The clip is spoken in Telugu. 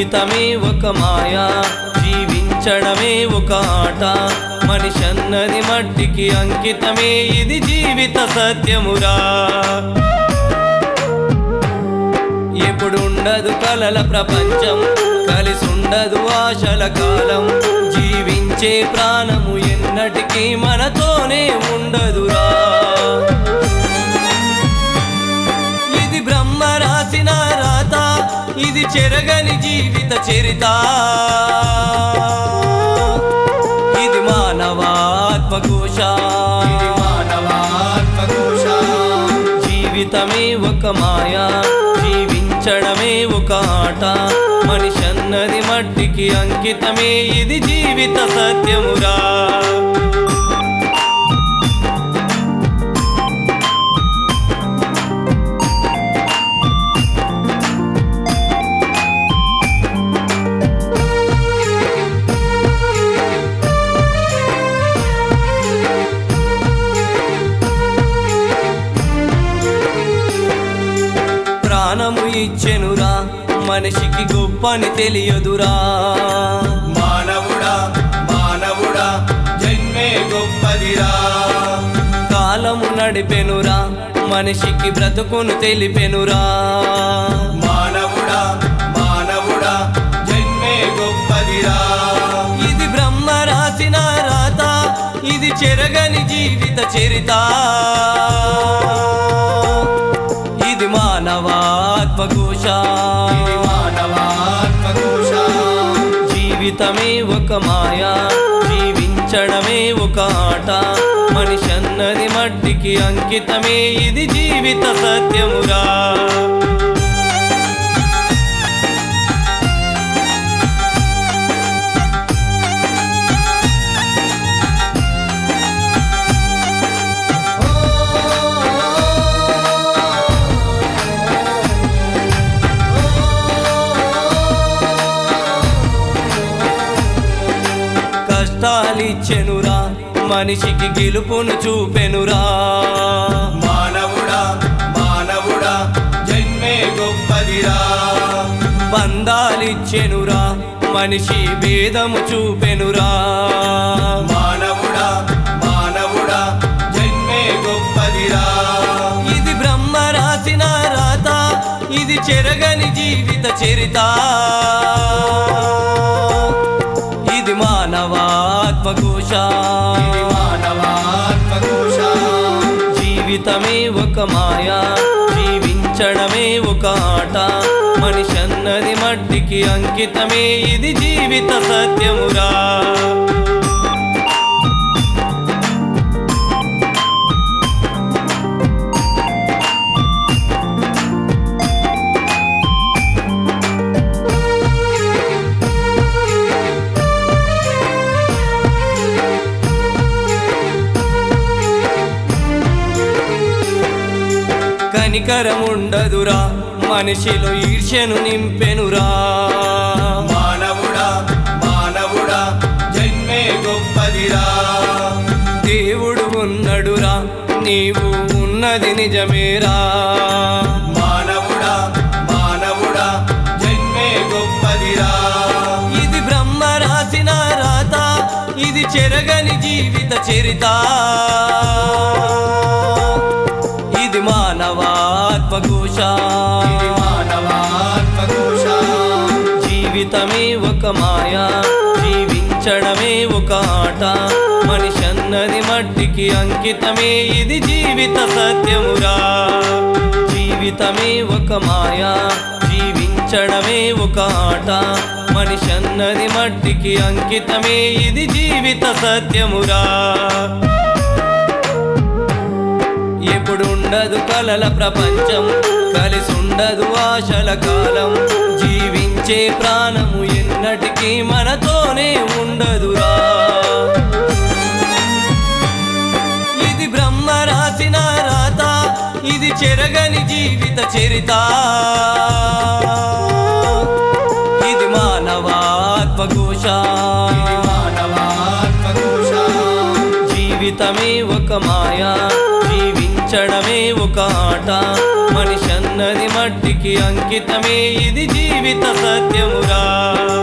జీవితమే ఒక మాయా జీవించడమే ఒక ఆట మనిషి అన్నది మట్టికి అంకితమే ఇది జీవిత సత్యమురా ఎప్పుడుండదు కలల ప్రపంచం కలిసుండదు ఆశల కాలం జీవించే ప్రాణము ఎన్నటికీ మనతోనే ఉండదురా ఇది బ్రహ్మ రాసిన రాత ఇది చెరగని జీవిత చరిత ఇది మానవాత్మకోశ ఇది మానవాత్మకోశ జీవితమే ఒక మాయా జీవించడమే ఒక ఆట మనిషి అన్నది మట్టికి అంకితమే ఇది జీవిత సత్యమురా ప్రాణము ఇచ్చెనురా మనిషికి గొప్పని తెలియదురా మానవుడా మానవుడా జన్మే గొప్పదిరా కాలము నడిపెనురా మనిషికి బ్రతుకును తెలిపెనురా మానవుడా మానవుడా జన్మే గొప్పదిరా ఇది బ్రహ్మ రాసిన రాత ఇది చెరగని జీవిత చరిత ఇది మానవాత్మకోశ ఇది మానవాత్మకోశ జీవితమే ఒక మాయా జీవించడమే ఒక ఆట మనిషి అన్నది మట్టికి అంకితమే ఇది జీవిత సత్యమురా కష్టాలిచ్చెనురా మనిషికి గెలుపును చూపెనురా మానవుడా మానవుడా జన్మే గొప్పదిరా బంధాలిచ్చెనురా మనిషి భేదము చూపెనురా మానవుడా మానవుడా జన్మే గొప్పదిరా ఇది బ్రహ్మ రాసిన రాత ఇది చెరగని జీవిత చరిత ఇది మానవాత్మకోశ ఇది మానవాత్మకోశ జీవితమే ఒక మాయా జీవించడమే ఒక ఆట మనిషి అన్నది మట్టికి అంకితమే ఇది జీవిత సత్యమురా కనికరముండదురా మనిషిలో ఈర్ష్యను నింపెనురా మానవుడా మానవుడా జన్మే గొప్పదిరా దేవుడు ఉన్నడురా నీవు ఉన్నది నిజమేరా మానవుడా మానవుడా జన్మే గొప్పదిరా ఇది బ్రహ్మ రాసిన రాత ఇది చెరగని జీవిత చరిత ఇది మానవాత్మకోశ ఇది మానవాత్మకోశ జీవితమే ఒక మాయా జీవించడమే ఒక ఆట మనిషి అన్నది మట్టికి అంకితమే ఇది జీవిత సత్యమురా జీవితమే ఒక మాయా జీవించడమే ఒక ఆట మనిషి అన్నది మట్టికి అంకితమే ఇది జీవిత సత్యమురా ఎప్పుడుండదు కలల ప్రపంచం కలిసుండదు ఆశల కాలం జీవించే ప్రాణము ఎన్నటికీ మనతోనే ఉండదురా ఇది బ్రహ్మ రాసిన రాత ఇది చెరగని జీవిత చరిత ఇది మానవాత్మకోశ ఇది మానవాత్మకోశ జీవితమే ఒక మాయా జీవించ జీవించడమే ఒక ఆట మనిషన్నది మట్టికి అంకితమే ఇది జీవిత సత్యమురా